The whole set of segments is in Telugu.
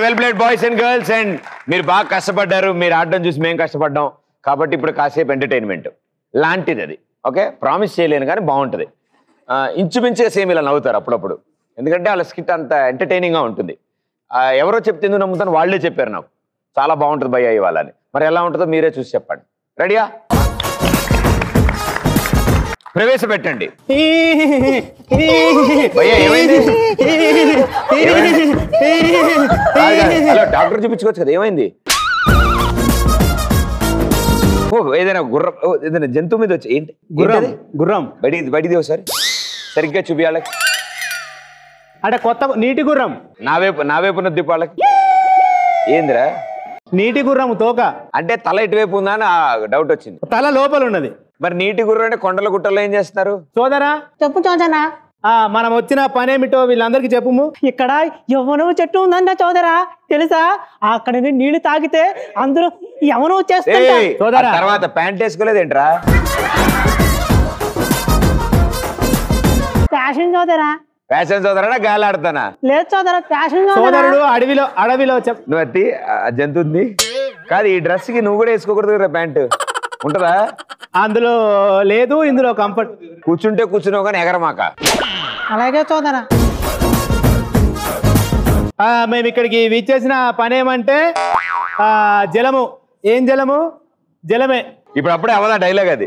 Well played boys and girls and మీరు బాగా కష్టపడ్డారు మీరు ఆడడం చూసి మేము కష్టపడ్డాం కాబట్టి ఇప్పుడు కాసేపు ఎంటర్టైన్మెంట్ లాంటిది అది ఓకే ప్రామిస్ చేయలేను కానీ బాగుంటుంది ఆ, ఇంచుమించుగా సేమ్ ఇలా నవ్వుతారు అప్పుడప్పుడు ఎందుకంటే వాళ్ళ స్కిట్ అంత ఎంటర్టైనింగ్గా ఉంటుంది ఆ, ఎవరో చెప్తే ఎందుకు నమ్ముతాను వాళ్ళే చెప్పారు నాకు చాలా బాగుంటుంది భయ్య ఇవాళ అని మరి ఎలా ఉంటుందో మీరే చూసి చెప్పండి రెడీయా ప్రవేశపెట్టండి భయ్యా ఏమైంది ఏమైంది? కాదు, కాదు. హలో డాక్టర్ చూపించుకోవచ్చు కదా ఏమైంది ఓ ఏదైనా గుర్రం ఓ, ఏదైనా జంతువు మీద వచ్చి ఏంటి గుర్రం ఏంటది? గుర్రం బయటికి బయటిది ఒకసారి సరిగ్గా చూపియాలకి అంటే కొత్త నీటి గుర్రం నా వైపు నా వైపు ఉన్న దీపాలకి ఏందిరా నీటి గుర్రం తోక అంటే తల ఇటువైపు ఉందా అని డౌట్ వచ్చింది తల లోపల ఉన్నది మరి నీటి గుర్రం అంటే కొండల గుట్టల్లో ఏం చేస్తున్నారు సోదరా చెప్పు చోదరా ఆ మనం వచ్చిన పనేమిటో వీళ్ళందరికీ చెప్పుము ఇక్కడ యవనం చెట్టు ఉందంట చోదరా తెలుసా అక్కడ నుండి నీళ్లు తాగితే అందరూ యవనం వచ్చేస్తుంట ఏయ్, సోదరా. ఆ తర్వాత ప్యాంట్ వేసుకోలేదేంట్రా ఫ్యాషన్ చోదరా ఫ్యాషన్ చదువుతారా గాలి ఆడతానా లేదు చోదరా ఫ్యాషన్ చోదరా సోదరుడు అడవిలో అడవిలో చెప్ నువ్వు అత్తి ఆ జంతువు ఉంది కాదు ఈ డ్రెస్ కి నువ్వు కూడా వేసుకోకూడదు కదా ప్యాంట్ ఉంటుందా అందులో లేదు ఇందులో కంఫర్ట్ కూర్చుంటే కూర్చున్నావు కానీ ఎగరమాక అలాగే చోదరా ఆ, మేము ఇక్కడికి విచ్చేసిన పని ఏమంటే ఆ, జలము ఏం జలము జలమే ఇప్పుడు అప్పుడే అవదా డైలాగ్ అది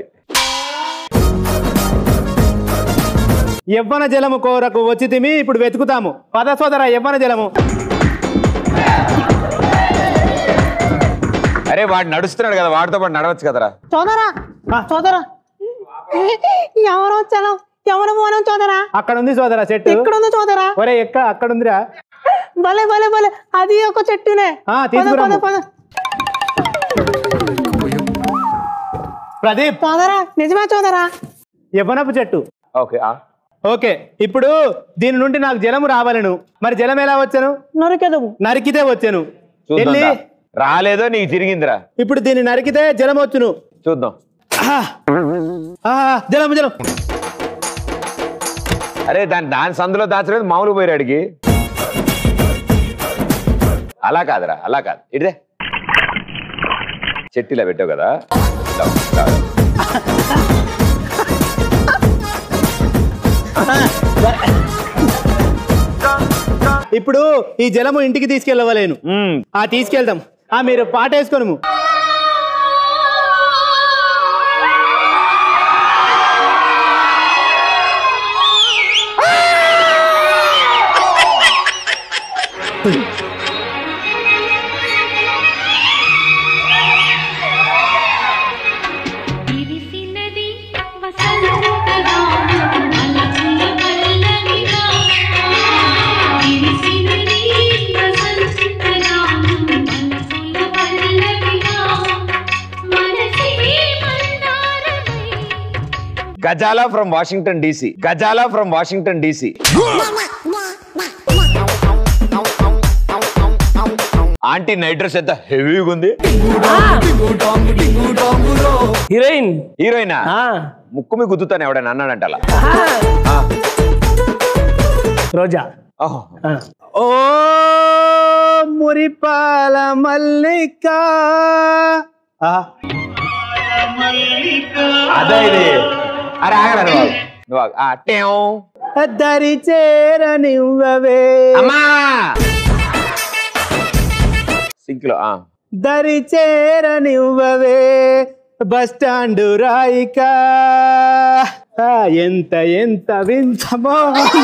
యవ్వన జలము కోరకు వచ్చి తిమి ఇప్పుడు వెతుకుతాము పద సోదర యవ్వన జలము అరే వాడు నడుస్తున్నాడు కదా వాడితో పాటు నడవచ్చు కదరా చోదరా చోదరా ఎవరో చలం ఎవరు మోనం చోదరా అక్కడ ఉంది సోదర చెట్టు ఎక్కడ ఉంది చోదరా ఒరే ఎక్క అక్కడ ఉందిరా భలే భలే భలే అది ఒక చెట్టునే ఆ, పద, తీసుకురాము. పద, పద. ప్రదీప్ చోదరా నిజమే చోదరా యవ్వనపు చెట్టు ఓకే ఆ. ఓకే ఇప్పుడు దీని నుండి నాకు జలము రావాలను మరి జలం ఎలా వచ్చాను నరికెదవు నరికితే వచ్చాను చూద్దాం వెళ్ళి దా. రాలేదో నీకు తిరిగిందిరా ఇప్పుడు దీన్ని నరికితే జలం వచ్చును చూద్దాం ఆహా! ఆహా! జలం జలం అరే దాని దాని సందులో దాచలేదు మామూలు పోయారు అడిగి అలా కాదురా అలా కాదు ఇదే చెట్టిలా పెట్టావు కదా ఇలా, ఇలా. ఇప్పుడు ఈ జలము ఇంటికి తీసుకెళ్ళవలేను మ్మ్. ఆ తీసుకెళ్దాం ఆ మీరు పాట వేసుకోను విరిసినది వసంతగానం అలసిన పల్లవిగా విరిసినది వసంతగానం అలసిన పల్లవిగా మనసే మందారమై Ghazala from Washington DC Ghazala from Washington DC aunty night dress ఎంత హెవీగా ఉంది హీరోయిన్ హీరోయినా ఆ, ముక్కు మీ గుద్దుతాను ఎవడైనా అన్నాడంట అలా రోజా ఓహో. ఆ. ఓ మురిపాల మల్లిక ఆహా. అదే ఇది అరే ఆగరా నువ్వు ఆగు. నువ్వు ఆగు. ఆ, టేవ్. దరి చేరనివ్వవే అమ్మా సింక్ లో ఆ. దరి చేరనివ్వవే బస్ స్టాండ్ రాయిక ఆ, ఎంత ఎంత వింతమో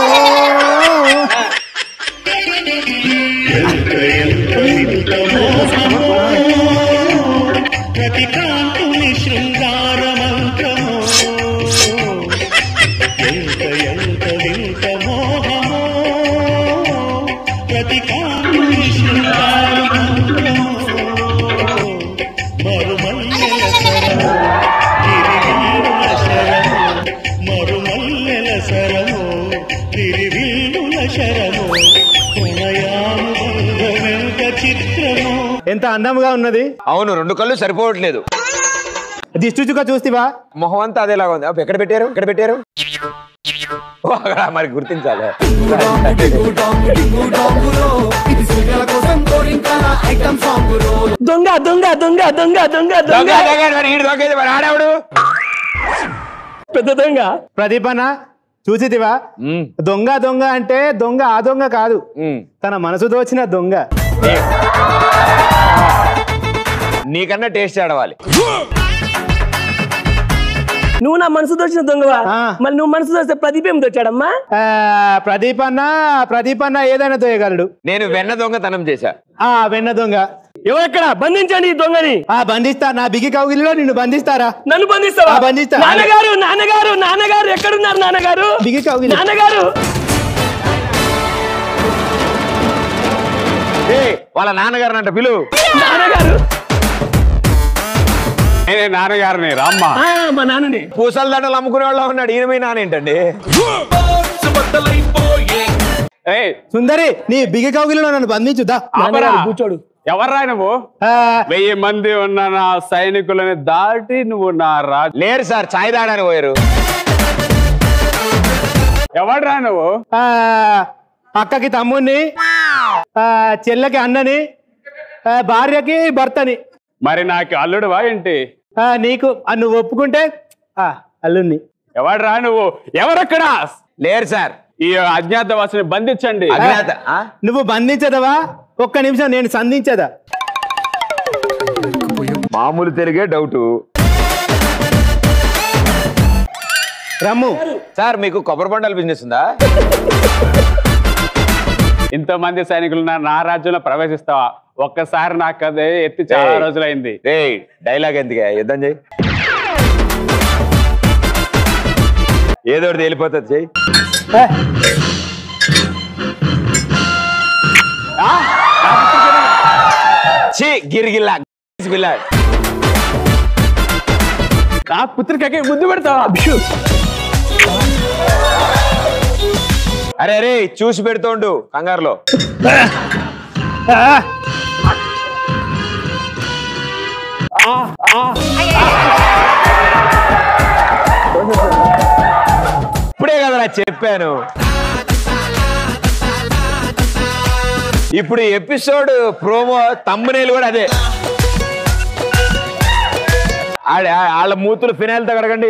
ప్రతి కాంతుని శృంగార మంత్రమో ఎంత ఎంత వింత మోహమో ప్రతి కాంతుని శృంగార మంత్రమో మరుమల్లెల సరమో గిరివీరుల శరమో మరుమల్లెల సరమో గిరివీరుల శరమో ప్రణయానుబంధమెంత చిత్రమో ఎంత అందంగా ఉన్నది అవును రెండు కళ్ళు సరిపోవట్లేదు దిష్టి చుక్క చూస్తివా మొహం అంతా అదేలాగా ఉంది అప్పుడు ఎక్కడ పెట్టారు ఎక్కడ పెట్టారు ఓ, అక్కడ మరి గుర్తించాలి దొంగ దొంగ దొంగ దొంగ దొంగ దొంగ, దొంగ దొంగ, మరి ఈడు దొంగేది మరి ఆడావుడు పెద్ద దొంగ ప్రదీపన చూసితివా ఉమ్, దొంగ దొంగ అంటే దొంగ ఆ దొంగ కాదు ఉమ్. తన మనసు దోచిన దొంగ నీకన్నా టేస్ట్ ఆడవాలి నువ్వు నా మనసు దోచిన దొంగవా ఆ. మరి నువ్వు మనసు దోస్తే ప్రదీప్ ఏం దొచ్చాడమ్మా ఆ, ప్రదీప్ అన్న ప్రదీప్ అన్న ఏదైనా తోయగలడు నేను వెన్న దొంగతనం చేశా ఆ వెన్న దొంగ ఎవరెక్కడ బంధించండి ఈ దొంగని ఆ బంధిస్తా నా బిగి కౌగిలిలో నిన్ను బంధిస్తారా నన్ను బంధిస్తావా ఆ, బంధిస్తా. నాన్నగారు నాన్నగారు నాన్నగారు ఎక్కడున్నారు నాన్నగారు బిగి కౌగిలి నాన్నగారు ఏయ్, వాళ్ళ నాన్నగారు అంట పిలు నాన్నగారు నేనే నాన్నగారిని రామ్మ ఆ, మా నాన్నని పూసల దండలు అమ్ముకునే వాళ్ళ ఉన్నాడు ఈయన మీ నాన్న ఏంటండి ఏయ్ సుందరి నీ బిగి కౌగిలిలో నన్ను బంధించుదా నాన్నగారు కూర్చోడు ఎవర్రా నువ్వు వెయ్యి మంది ఉన్న నా సైనికులని దాటి నువ్వు నా రాజు లేరు సార్ చాయ్ దాడని పోయారు ఎవడ్రా నువ్వు అక్కకి తమ్ముణ్ణి ఆ, చెల్లెకి అన్నని ఆ, భార్యకి భర్తని మరి నాకు అల్లుడువా ఏంటి ఆ, నీకు ఆ, నువ్వు ఒప్పుకుంటే ఆ, అల్లుణ్ణి ఎవడ్రా నువ్వు ఎవరక్కడ లేరు సార్ ఈ అజ్ఞాతవాసిని బంధించండి అజ్ఞాత ఆ? నువ్వు బంధించదవా ఒక్క నిమిషం నేను సంధించదా మామూలు తిరిగే డౌట్ రమ్ము సార్ మీకు కొబ్బరి బండాల బిజినెస్ ఉందా ఇంతమంది సైనికులు నా- నా రాజ్యంలో ప్రవేశిస్తావా ఒక్కసారి నాకు అదే ఎత్తి చాలా ఏయ్. రోజులైంది రే డైలాగ్ ఎందుకే యుద్ధం చేయి ఏదో ఒకటి వెళ్ళిపోతుంది చెయ్యి ఏ, ఛీ గిరిగిల్లా గిల్లా నా పుత్రికకి ముద్దు పెడతావా అభిషు అరే అరే చూసి పెడుతోండు కంగారులో ఆ, ఇప్పుడే కదరా చెప్పాను ఇప్పుడు ఎపిసోడ్ ప్రోమో తమ్మునేలు కూడా అదే ఆడ వాళ్ళ మూతులు ఫినాయిల్తో కడగండి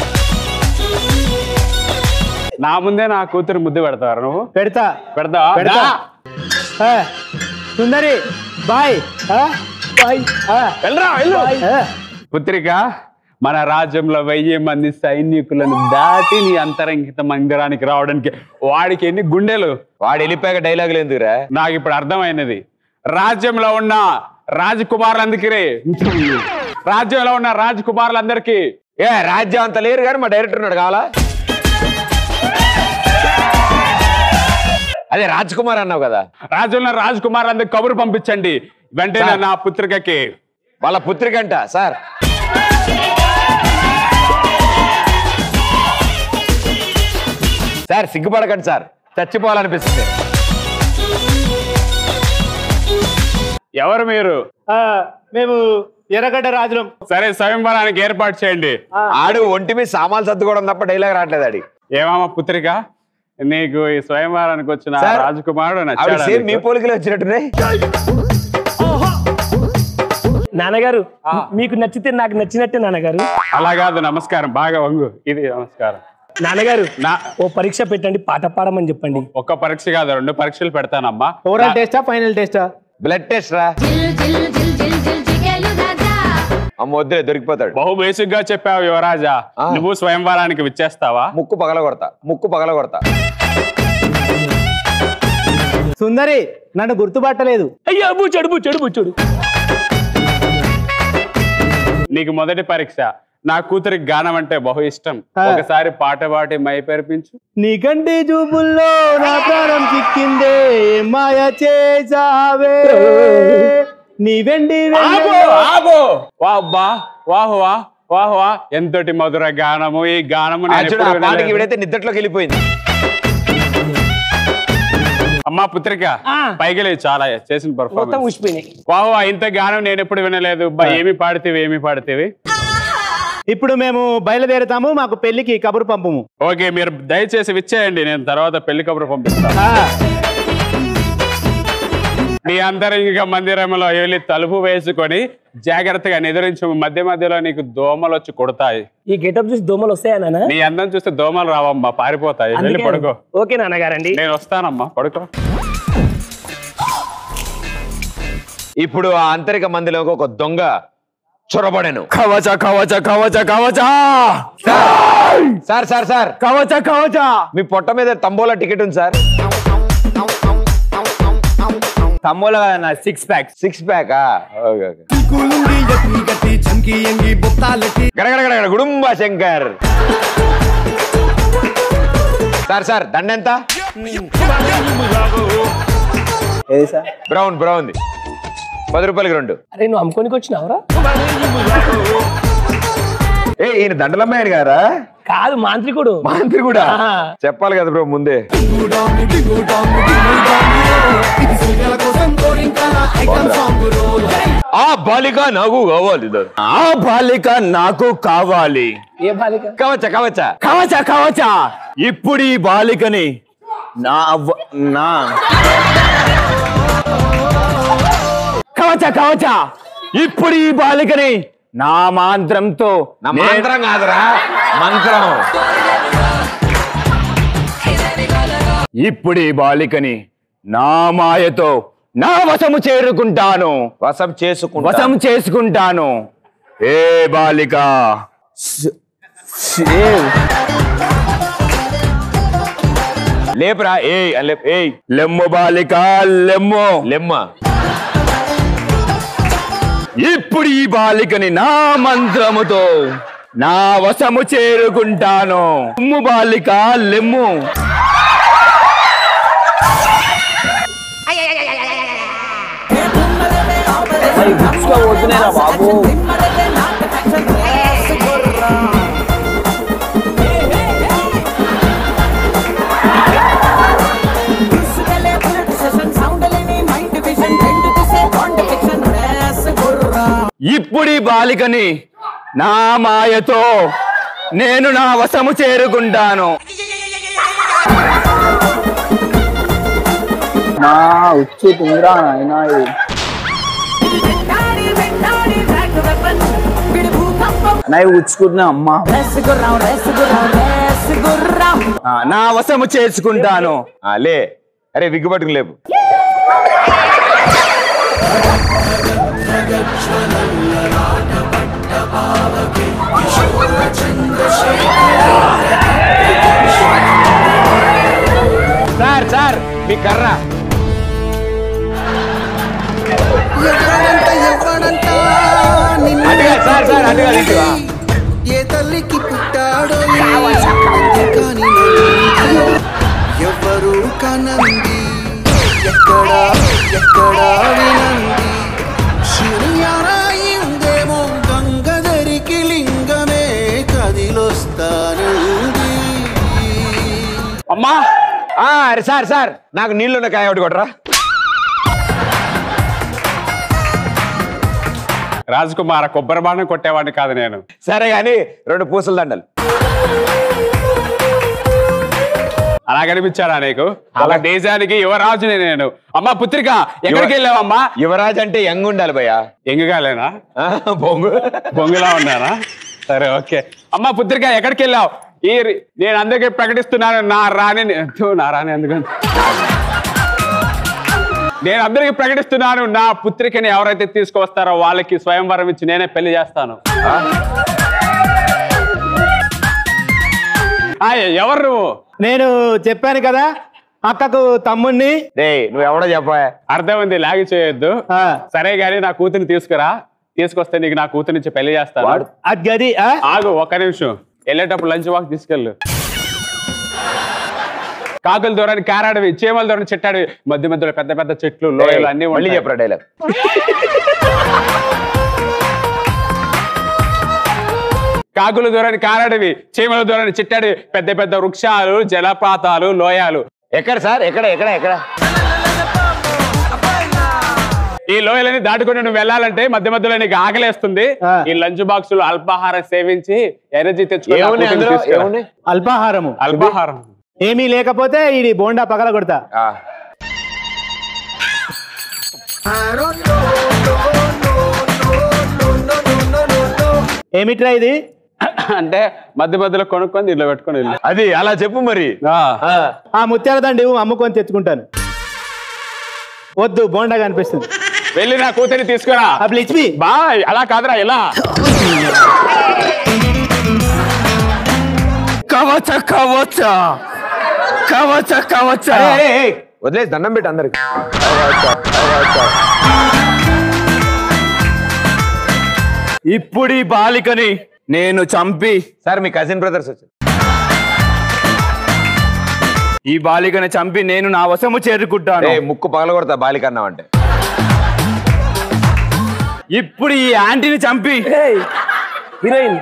నా ముందే నా కూతురు ముద్దు పెడతావా నువ్వు పెడతా పెడతావా పెడతా దా. ఏ, సుందరి బాయ్ ఆ, బాయ్ ఆ, వెళ్ళరా వెళ్ళు ఏ. పుత్రిక మన రాజ్యంలో వెయ్యి మంది సైనికులను దాటి నీ అంతరంగిత మందిరానికి రావడానికి వాడికి ఎన్ని గుండెలు వాడు వెళ్ళిపోయాక డైలాగులు ఎందుకురా నాకు ఇప్పుడు అర్థమైనది రాజ్యంలో ఉన్న రాజకుమారులందరికీ రాజ్యంలో ఉన్న రాజకుమారులందరికీ ఏ రాజ్యం అంత లేరు కానీ మా డైరెక్టర్ ఉన్నాడు కావాలా అదే రాజ్ కుమార్ అన్నావు కదా రాజ్యంలో రాజకుమారులందరికీ కబురు పంపించండి వెంటనే నా పుత్రికకి వాళ్ళ పుత్రిక అంట సార్ సార్ సిగ్గుపడకండి సార్ చచ్చిపోవాలనిపిస్తుంది ఎవరు మీరు ఆ, మేము ఎర్రగడ్డ రాజులం సరే స్వయంవరానికి ఏర్పాటు చేయండి ఆడు ఒంటి మీద సామాన్లు సర్దుకోవడం తప్ప డైలాగ్ రావట్లేదు ఆడి ఏమామా పుత్రిక నీకు ఈ స్వయంవరానికి వచ్చిన సార్, రాజకుమారుడు ఆవిడ నచ్చాడా సేమ్ మీ నీకు? పోలికలు వచ్చినట్టున్నాయి నాన్నగారు మీకు నచ్చితే నాకు నచ్చినట్టే నాన్నగారు అలా కాదు నమస్కారం బాగా వంగు ఇది నమస్కారం నాన్నగారు నా ఓ పరీక్ష పెట్టండి పాట పాడమని చెప్పండి ఒక్క పరీక్ష కాదు రెండు పరీక్షలు పెడతానమ్మా ఓవరాల్ టెస్టా ఫైనల్ టెస్టా బ్లడ్ టెస్ట్ రా జిల్ జిల్ జిల్ జిల్ జిల్ జిగేలు రాజా అమ్మ వద్దులే దొరికిపోతాడు బహు బేసిక్ గా చెప్పావు యువరాజా ఆ. నువ్వు స్వయంవరానికి విచ్చేస్తావా ముక్కు పగల కొడతా ముక్కు పగల కొడతా సుందరి నన్ను గుర్తుపట్టలేదు అయ్యో బూచాడు బూచాడు బూచాడు నీకు మొదటి పరీక్ష నా కూతురికి గానం అంటే బహు ఇష్టం ఆ. ఒకసారి పాట పాటి మై పేర్పించు నీకంటి చూపుల్లో నా ప్రాణం చిక్కిందే మాయ చేసావే నీ వెండి ఆగు, ఆగు. వాహ్ బా వాహ్ వా వాహ్ వా ఎంతటి మధుర గానము ఈ గానము ఆ నేను చూడు ఆ ఎప్పుడు పాటకి వినలేదు. ఇవిడైతే నిద్రలోకి వెళ్ళిపోయింది అమ్మా పుత్రిక ఆ. పైకి లేదు చాలా చేసిన మొత్తం పర్ఫార్మెన్స్ ఊసిపోయినాయి వాహ్ వా ఇంత గానం నేను ఎప్పుడు వినలేదు బా ఏమి పాడితేవి ఏమి పాడితేవి ఇప్పుడు మేము బయలుదేరుతాము మాకు పెళ్లికి కబురు పంపము ఓకే మీరు దయచేసి విచ్చేయండి నేను తర్వాత పెళ్లి కబురు పంపిస్తాను ఆ, మీ అంతరంగిక మందిరంలో వెళ్ళి తలుపు వేసుకొని జాగ్రత్తగా నిద్రించు మధ్య మధ్యలో నీకు దోమలు వచ్చి కొడతాయి ఈ గెటప్ చూసి దోమలు వస్తాయా నాన్న నీ అందం చూస్తే దోమలు రావమ్మా పారిపోతాయి వెళ్ళి అందుకే- పడుకో ఓకే నాన్నగారండి నేను వస్తానమ్మా పడుకో ఇప్పుడు ఆ అంతరిక మందిలోకి ఒక దొంగ చొరబడెను కవచ కవచ కవచ కవచ సార్ సార్ సార్ కవచ కవచ మీ పొట్ట మీద తంబోలా టికెట్ ఉంది సార్ తమ్ముల six packs six pack okay okay గడగడగడ గుడుంబ శంకర్ సార్ సార్ దండ ఎంత బ్రౌన్ బ్రౌన్ పది రూపాయలకి రెండు అరే నువ్వు అమ్ముకోనికి వచ్చినావురా ఏ ఈయన దండలమ్మాయని గారా కాదు మాంత్రికుడు మంత్రి కూడా చెప్పాలి కదా బ్రో ముందే ఆ బాలిక నాకు కావాలి ఆ బాలిక నాకు కావాలి ఏ బాలిక కవచ కవచ కవచ కవచ ఇప్పుడు ఈ బాలికని నా అవ్వ- నా కవచ కవచ ఇప్పుడు ఈ బాలికని నా మాంత్రంతో నా నేను- మంత్రం కాదురా మంత్రం ఇప్పుడు ఈ బాలికని నా మాయతో నా వశము చేరుకుంటాను వసం చేసుకుంటా వశం చేసుకుంటాను ఏ బాలిక స్- స్- ఏ లేపురా ఏయ్ అని లేపు ఏయ్ లెమ్ము బాలిక లెమ్ము లెమ్మ ఇప్పుడు ఈ బాలికని నా మంత్రముతో నా వశము చేరుకుంటాను లెమ్ము బాలిక లెమ్ము ఇప్పుడు ఈ బాలికని నా మాయతో నేను నా వశము చేరుకుంటాను నా ఉచ్చు తుంద్రా నాయనా ఇది. నా ఇవి ఉచ్చుకున్నా అమ్మా ఆ, నా వశము చేసుకుంటాను ఆ, లే అరే విగ్గు పట్టుకుని లేపు సార్ సార్ మీ కర్ర ఎవడంట ఎవడంట నిన్ను అటుగా సార్ సార్ అటుగా ఇటుగా ఏ తల్లికి పుట్టాడో కానీ నన్ను ఎవరు కనంది ఎక్కడా ఎక్కడా వినంది శివయారాయిందేమో గంగధరికి లింగమే కదిలొస్తానంది అమ్మా ఆ, అరే సార్ సార్ నాకు నీళ్ళున్న కాయ ఒకటి కొట్టరా రాజకుమార కొబ్బరి బాణం కొట్టేవాడిని కాదు నేను సరే కానీ రెండు పూసల దండలు అలా కనిపించారా నీకు అలా దేశానికి యువరాజుని నేను అమ్మా పుత్రిక ఎక్కడికి వెళ్ళావమ్మా యువరాజ్ అంటే యంగ్ ఉండాలి భయ్యా ఎంగుగాలేనా ఆ, బొంగు బొంగులా ఉన్నానా సరే ఓకే అమ్మా పుత్రిక ఎక్కడికి వెళ్ళావు ఈ రి- నేను అందరికీ ప్రకటిస్తున్నాను నా రాణి నా రాణి ఎందుకంటే నేను అందరికీ ప్రకటిస్తున్నాను నా పుత్రికని ఎవరైతే తీసుకువస్తారో వాళ్ళకి స్వయంవరం ఇచ్చి నేనే పెళ్లి చేస్తాను ఆ, ఎవరు నువ్వు నేను చెప్పాను కదా అక్కకు తమ్ముణ్ణి డే నువ్వు ఎవడో చెప్పా అర్థం ఉంది లాగి చేయొద్దు ఆ, సరే గాని నా కూతురిని తీసుకురా తీసుకొస్తే నీకు నా కూతురినిచ్చి పెళ్లి చేస్తాను అది గది ఆ? ఆగు ఒక్క నిమిషం వెళ్ళేటప్పుడు లంచ్ వాక్ తీసుకెళ్ళు కాకుల దూరాన్ని కారాడవి చీమల దూరాన్ని చెట్టాడివి మధ్య మధ్యలో పెద్ద పెద్ద చెట్లు లోయలు అన్ని మళ్ళీ ఉంటాయి. చెప్పరా డైలాగ్ కాకుల దూరాన్ని కారాడవి చీమల దూరాన్ని చిట్టాడివి పెద్ద పెద్ద వృక్షాలు జలపాతాలు లోయాలు ఎక్కడ సార్ ఎక్కడ ఎక్కడ ఎక్కడ ఈ లోయలని దాటుకుని నువ్వు వెళ్ళాలంటే మధ్య మధ్యలో నీకు ఆకలేస్తుంది ఆ. ఈ లంచ్ బాక్స్ లో అల్పాహారం సేవించి ఎనర్జీ తెచ్చుకో నా ఏమున్నాయి కూతుర్ని అందులో తీసుకురా. ఏమున్నాయి అల్పాహారము అల్పాహారం ఏమీ లేకపోతే ఇది బోండా పగల కొడతా ఆ. ఏమిట్రా ఇది అంటే మధ్య మధ్యలో కొనుక్కొని దీంట్లో పెట్టుకొని వెళ్ళు అది అలా చెప్పు మరి ఆ. ఆ. ఆ ముత్యాల దండి ఇవ్వు, అమ్ముకొని తెచ్చుకుంటాను వద్దు బోండా కనిపిస్తుంది వెళ్ళి నా కూతురిని తీసుకురా అప్పుడు ఇచ్చి బాయ్ అలా కాదురా ఎలా కవచ కవచ కవచ కవచ వదిలేసి దండం పెట్టి అందరికి ఇప్పుడు ఈ బాలికని నేను చంపి సార్ మీ కజిన్ బ్రదర్స్ వచ్చారు ఈ బాలికని చంపి నేను నా వశము చేరుకుంటాను ఏ ముక్కు పగలగొడతా బాలిక అన్నావంటే ఇప్పుడు ఈ ఆంటీని చంపి హీరోయిన్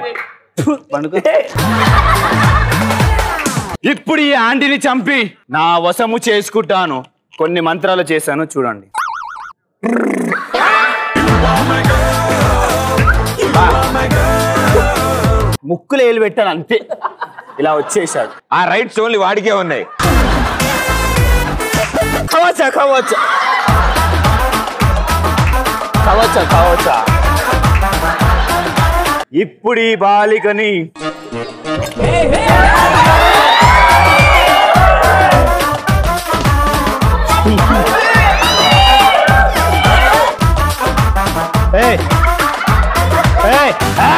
ఇప్పుడు ఈ ఆంటీని చంపి నా వశము చేసుకుంటాను కొన్ని మంత్రాలు చేశాను చూడండి ముక్కులు ఏలు పెట్టాను అంతే ఇలా వచ్చేసాడు ఆ రైట్స్ ఓన్లీ వాడికే ఉన్నాయి కవచ కవచ కవచ కవచ ఇప్పుడు ఈ బాలికని ఏయ్! ఏయ్! ఆ!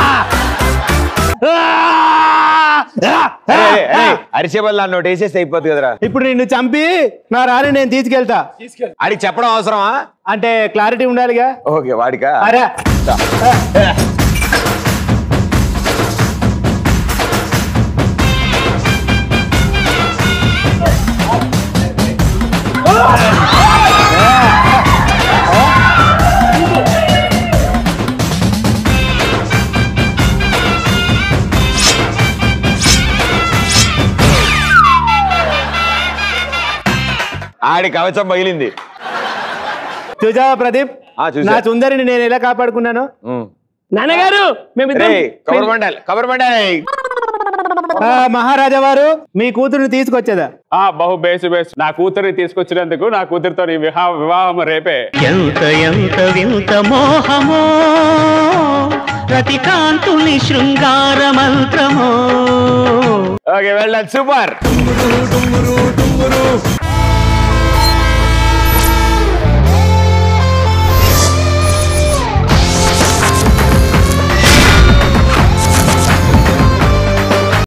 ఆ! ఆ! ఆ! అరిసే బల్ల నోట్ వేసేస్తే అయిపోతుంది కదరా ఇప్పుడు నిన్ను చంపి నా రాని నేను తీసుకెళ్తా ఆడికి చెప్పడం అవసరమా అంటే క్లారిటీ ఉండాలిగా ఓకే వాడికా అరే ఆడి కవచం పగిలింది చూసావా ప్రదీప్ ఆ, చూసా. నా సుందరిని నేను ఎలా కాపాడుకున్నాను ఉమ్. నాన్నగారు రే మేమిద్దరం కవర్ బండాలి కవర్ బండాలి ఆ, మహారాజా వారు మీ కూతురుని తీసుకొచ్చేదా ఆ బహు బేసు బేసు నా కూతురిని తీసుకొచ్చినందుకు నా కూతురితో నీ వివాహ వివాహం రేపే ఎంత ఎంత వింత మోహమో రతికాంతుని శృంగార మంత్రమో ఓకే వెళ్ళాలి సూపర్